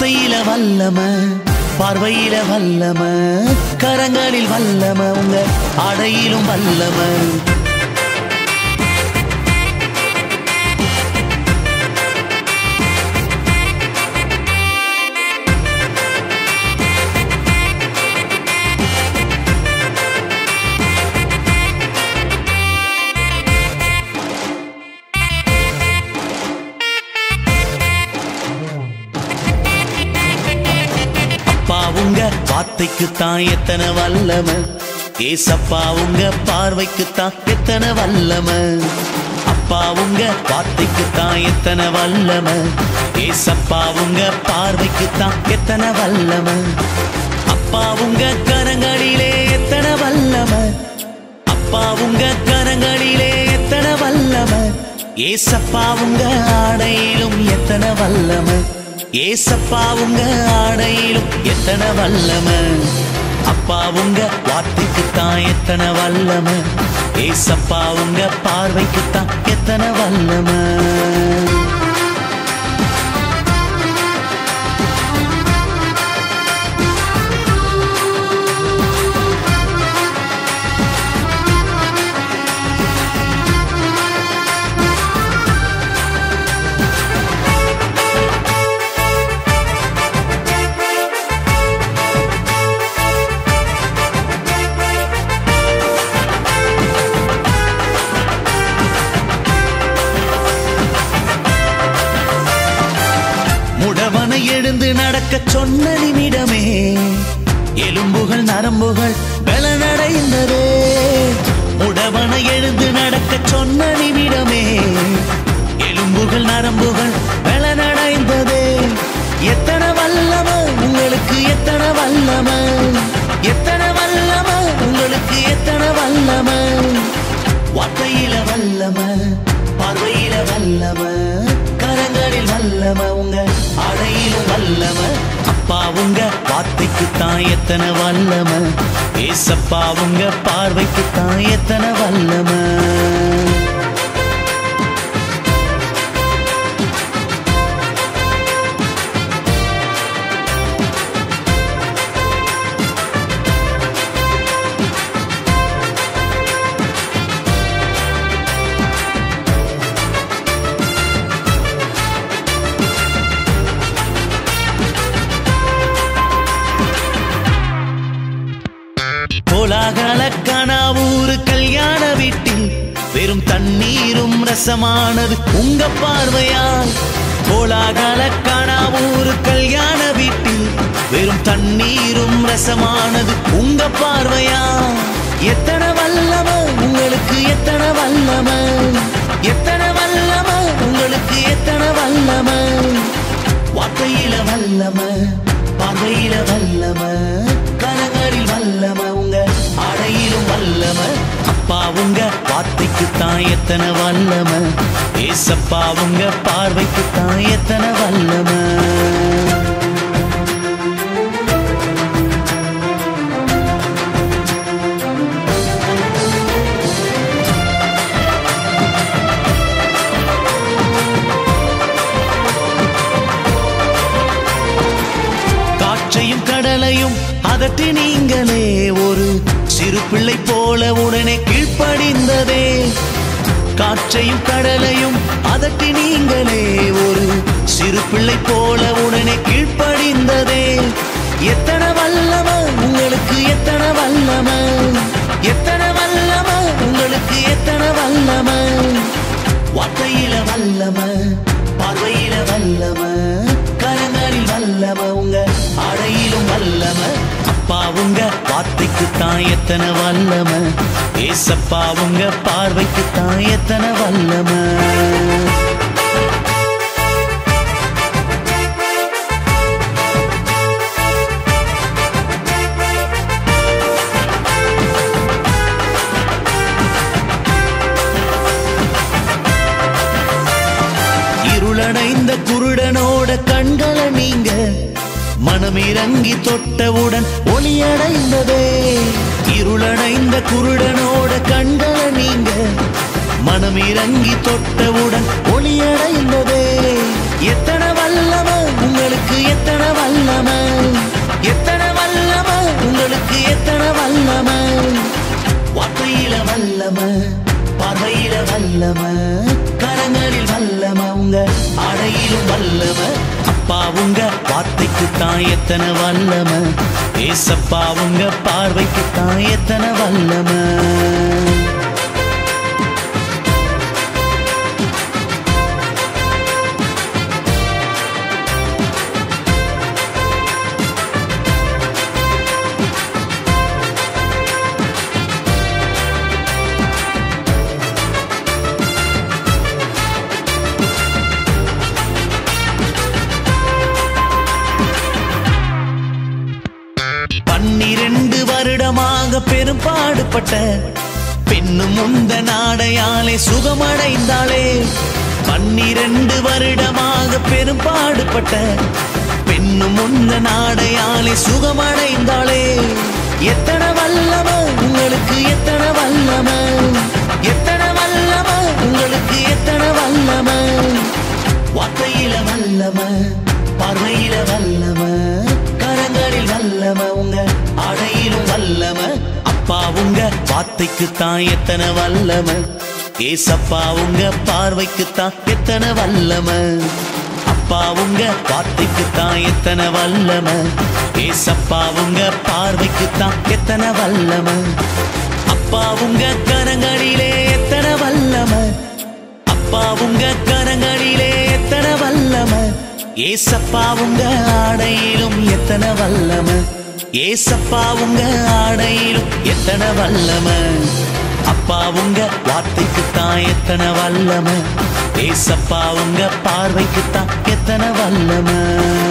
வார்த்தையில வல்லம பார்வையில வல்லம கரங்களில் வல்லம உங்க அடையிலும் வல்லம அப்பா உங்க வார்த்தைக்கு தான் எத்தனை வல்லம ஏசப்பா உங்க பார்வைக்கு தான் எத்தனை வல்லம அப்பா உங்க வார்த்தைக்கு தான் எத்தனை வல்லம ஏசப்பா உங்க பார்வைக்கு தான் எத்தனை வல்லம அப்பா உங்க கரங்களிலே எத்தனை வல்லம அப்பா உங்க கரங்களிலே எத்தனை வல்லம ஏசப்பா உங்க ஆடையிலும் எத்தனை வல்லம ஏசப்பா உங்க ஆடையிலும் எத்தனை வல்லம அப்பா உங்க வார்த்தைக்கு தான் எத்தனை வல்லம ஏசப்பா உங்க பார்வைக்கு தான் எத்தனை வல்லம முடவனை எழுந்து நடக்க சொன்ன நிமிடமே எலும்புகள் நரம்புகள் பலனடைந்ததே முடவனை எழுந்து நடக்க சொன்ன நிமிடமே எலும்புகள் நரம்புகள் பலனடைந்ததே எத்தனை வல்லம உங்களுக்கு எத்தனை வல்லம எத்தனை வல்லம உங்களுக்கு எத்தனை வல்லம வார்த்தையில வல்லம பார்வையில வல்லம கரங்களில் வல்லம உங்க அடையிலும் வல்லம அப்பா உங்க வார்த்தைக்கு தான் எத்தனை வல்லம ஏசப்பா உங்க பார்வைக்கு தான் எத்தனை வல்லம கோலாகலக்கான ஊரு கல்யாண வீட்டில் வெறும் தண்ணீரும் ரசமானது உங்க பார்வையால் கோலாகலக்கான ஊரு கல்யாண வீட்டில் வெறும் தண்ணீரும் ரசமானது உங்க பார்வையா எத்தனை வல்லம உங்களுக்கு எத்தனை வல்லம எத்தனை வல்லம உங்களுக்கு எத்தனை வல்லம வார்த்தையில வல்லம பார்வையில வல்லம கரங்களில் வல்லம உங்க அடையிலும் வல்லம அப்பா உங்க வார்த்தைக்கு தான் எத்தனை வல்லம ஏசப்பா உங்க பார்வைக்கு தான் எத்தனை வல்லம காற்றையும் கடலையும் அதட்டி நீங்களே ஒரு சிறு பிள்ளை போல உடனே கீழ்ப்படிந்ததே காற்றையும் கடலையும் அதட்டி நீங்களே ஒரு சிறு பிள்ளை போல உடனே கீழ்ப்படிந்ததே எத்தனை வல்லம உங்களுக்கு எத்தனை வல்லம எத்தனை வல்லம உங்களுக்கு எத்தனை வல்லம வார்த்தையில வல்லம பார்வையில வல்லம கரங்களில் வல்லம உங்க அடையிலும் வல்லம அப்பா உங்க வார்த்தைக்கு தான் எத்தனை வல்லம ஏசப்பா உங்க பார்வைக்கு தான் எத்தனை வல்லம இருளடைந்த குருடனோட கண்களை நீங்க மனமிறங்கி தொட்டவுடன் ஒளியடைந்ததே இருளடைந்த குருடனோட கண்களை நீங்க மனமிறங்கி தொட்டவுடன் ஒளியடைந்ததே எத்தனை வல்லம உங்களுக்கு எத்தனை வல்லம பார்வையில வல்லம கரங்களில் வல்லம உங்க அடையிலும் வல்லம அப்பா உங்க வார்த்தைக்கு தான் எத்தனை வல்லம ஏசப்பா உங்க பார்வைக்கு தான் எத்தனை வல்லம பன்னிரண்டு வருடமாக பெரும்பாடுபட்ட பெண்ணும் முந்த நாடையாலே சுகமடைந்தாளே பன்னிரண்டு வருடமாக பெரும்பாடுபட்ட பெண்ணும் முந்த நாடையாலே சுகமடைந்தாளே எத்தனை வல்லம உங்களுக்கு எத்தனை வல்லம எத்தனை வல்லம உங்களுக்கு எத்தனை வல்லம வார்த்தையில வல்லம பார்வையில வல்லம கரங்களில் வல்லம உங்க அடையிலும் வல்லம அப்பா உங்க வார்த்தைக்கு தான் எத்தனை வல்லம ஏசப்பா உங்க பார்வைக்கு தான் எத்தனை வல்லம அப்பா உங்க வார்த்தைக்கு தான் எத்தனை வல்லம ஏசப்பா உங்க பார்வைக்கு தான் எத்தனை வல்லம அப்பா உங்க கரங்களிலே எத்தனை வல்லம அப்பா உங்க கரங்களிலே எத்தனை வல்லம ஏசப்பா உங்க ஆடையிலும் எத்தனை வல்லம ஏசப்பா உங்க ஆடையிலும் எத்தனை வல்லம அப்பா உங்க வார்த்தைக்கு தான் எத்தனை வல்லம ஏசப்பா உங்க பார்வைக்கு தான் எத்தனை வல்லம